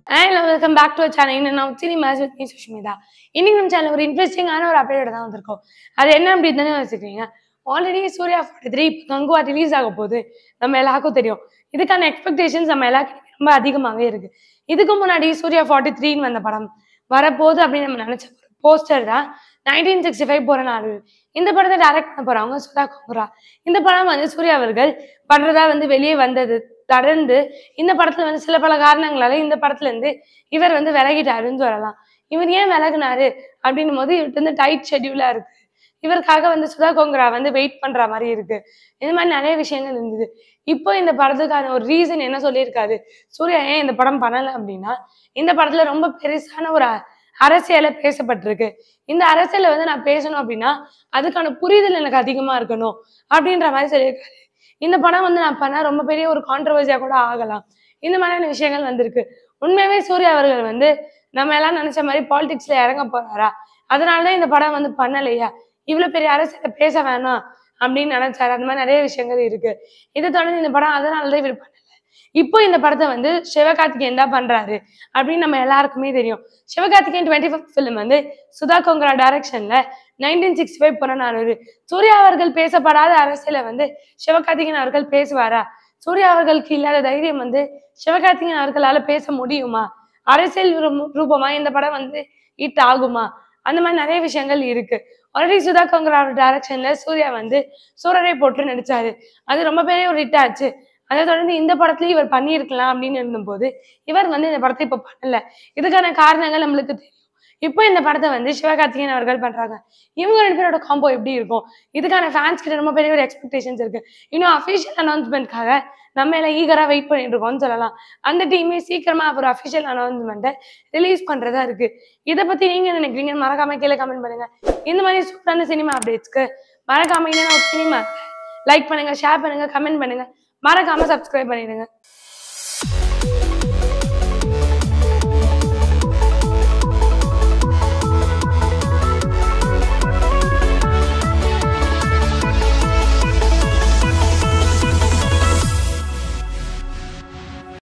hello welcome back to channel நான் cine match with me Sushmita இன்னைக்கு நம்ம சேனல் ஒரு இன்ட்ரெஸ்டிங்கான ஒரு அப்டேட் தான் வந்திருக்கோம் அது என்ன அப்படின்னு தானே வச்சுக்கிறீங்க already Suriya forty three Kanguva release ஆக போகுது நம்ம எல்லாருக்கும் தெரியும் இதுக்கான எக்ஸ்பெக்டேஷன்ஸ் நம்ம எல்லாருக்கும் ரொம்ப அதிகமாகவே இருக்கு இதுக்கு முன்னாடி சூர்யா ஃபார்ட்டி த்ரீன்னு வந்த படம் வரப்போகுது அப்படின்னு நம்ம நினைச்ச போஸ்டர் தான் நைன்டீன் சிக்ஸ்டி ஃபைவ் போற நாடு இந்த படத்தை டைரக்ட் பண்ண போறவங்க சுதா கோங்குரா இந்த படம் வந்து சூர்யா அவர்கள் பண்றதா வந்து வெளியே வந்தது தொடர்ந்து இந்த படத்துல வந்து சில பல காரணங்களால இந்த படத்துல இருந்து இவர் வந்து விலகிட்டாருன்னு சொல்லலாம் இவர் ஏன் விலகுனாரு அப்படின்னும் போது இவர்கிட்ட வந்து டைட் ஷெட்யூலா இருக்கு இவருக்காக வந்து சுதா கோங்கரா வந்து வெயிட் பண்ற மாதிரி இருக்கு இந்த மாதிரி நிறைய விஷயங்கள் இருந்தது இப்போ இந்த படத்துக்கான ஒரு ரீசன் என்ன சொல்லியிருக்காரு சூர்யா ஏன் இந்த படம் பண்ணல அப்படின்னா இந்த படத்துல ரொம்ப பெருசான ஒரு அ- அரசியல பேசப்பட்டிருக்கு இந்த அரசியலை வந்து நான் பேசணும் அப்படின்னா அதுக்கான புரிதல் எனக்கு அதிகமா இருக்கணும் அப்படின்ற மாதிரி சொல்லியிருக்காரு இந்த படம் வந்து நான் பண்ணா ரொம்ப பெரிய ஒரு கான்ட்ரவர்சியா கூட ஆகலாம் இந்த மாதிரியான விஷயங்கள் வந்திருக்கு உண்மையாவே சூர்யா அவர்கள் வந்து நம்ம எல்லாம் நினைச்ச மாதிரி பாலிடிக்ஸ்ல இறங்க போறாரா அதனாலதான் இந்த படம் வந்து பண்ணலையா இவ்வளவு பெரிய அரசியல பேச வேணாம் அப்படின்னு நினைச்சாரு அந்த மாதிரி நிறைய விஷயங்கள் இருக்கு இதை தொடர்ந்து இந்த படம் அதனாலதான் இவர் பண்ணல இப்போ இந்த படத்தை வந்து சிவகார்த்திகேயன் தான் பண்றாரு அப்படின்னு நம்ம எல்லாருக்குமே தெரியும் சிவகார்த்திகேயன் டுவெண்ட்டி ஃபிஃப்த் ஃபிலிம் வந்து சுதா கோங்கரா டைரக்ஷன்ல nineteen sixty five Purananooru Suriya அவர்கள் பேசப்படாத அரசியல வந்து சிவகார்த்திகேயன் அவர்கள் பேசுவாரா சூர்யா அவர்களுக்கு இல்லாத தைரியம் வந்து சிவகார்த்திகேயன் அவர்களால பேச முடியுமா அரசியல் ரூப- ரூபமா இந்த படம் வந்து ஹிட் ஆகுமா அந்த மாதிரி நிறைய விஷயங்கள் இருக்கு ஆல்ரெடி சுதா கோங்கராவோட டைரக்ஷன்ல சூர்யா வந்து சூரரை போட்டு நடிச்சாரு அது ரொம்ப பெரிய ஒரு ஹிட் ஆச்சு அதை தொடர்ந்து இந்த படத்துலயும் இவர் பண்ணியிருக்கலாம் அப்படின்னு இருந்தபோது இவர் வந்து இந்த படத்தை இப்ப பண்ணல இதுக்கான காரணங்கள் நம்மளுக்கு தெரியும் இப்போ இந்த படத்தை வந்து சிவகார்த்திகேயன் அவர்கள் பண்றாங்க இவங்க ரெண்டு பேரோட காம்போ எப்படி இருக்கும் இதுக்கான ஃபேன்ஸ் கிட்ட ரொம்ப பெரிய ஒரு எக்ஸ்பெக்டேஷன்ஸ் இருக்கு இன்னும் அஃபிஷியல் அனௌன்ஸ்மெண்ட்காக நம்ம எல்லாம் ஈகரா வெயிட் பண்ணிட்டு இருக்கோம்னு சொல்லலாம் அந்த டீமே சீக்கிரமா ஒரு அஃபிஷியல் அனௌன்ஸ்மெண்ட்டை ரிலீஸ் பண்றதா இருக்கு இதை பத்தி நீங்க என்ன நினைக்கிறீங்க மறக்காம கீழே கமெண்ட் பண்ணுங்க இந்த மாதிரி சூப்பரான சினிமா அப்டேட்ஸ்க்கு மறக்காம என்ன சினிமா லைக் பண்ணுங்க ஷேர் பண்ணுங்க கமெண்ட் பண்ணுங்க மறக்காம சப்ஸ்கிரைப் பண்ணிடுங்க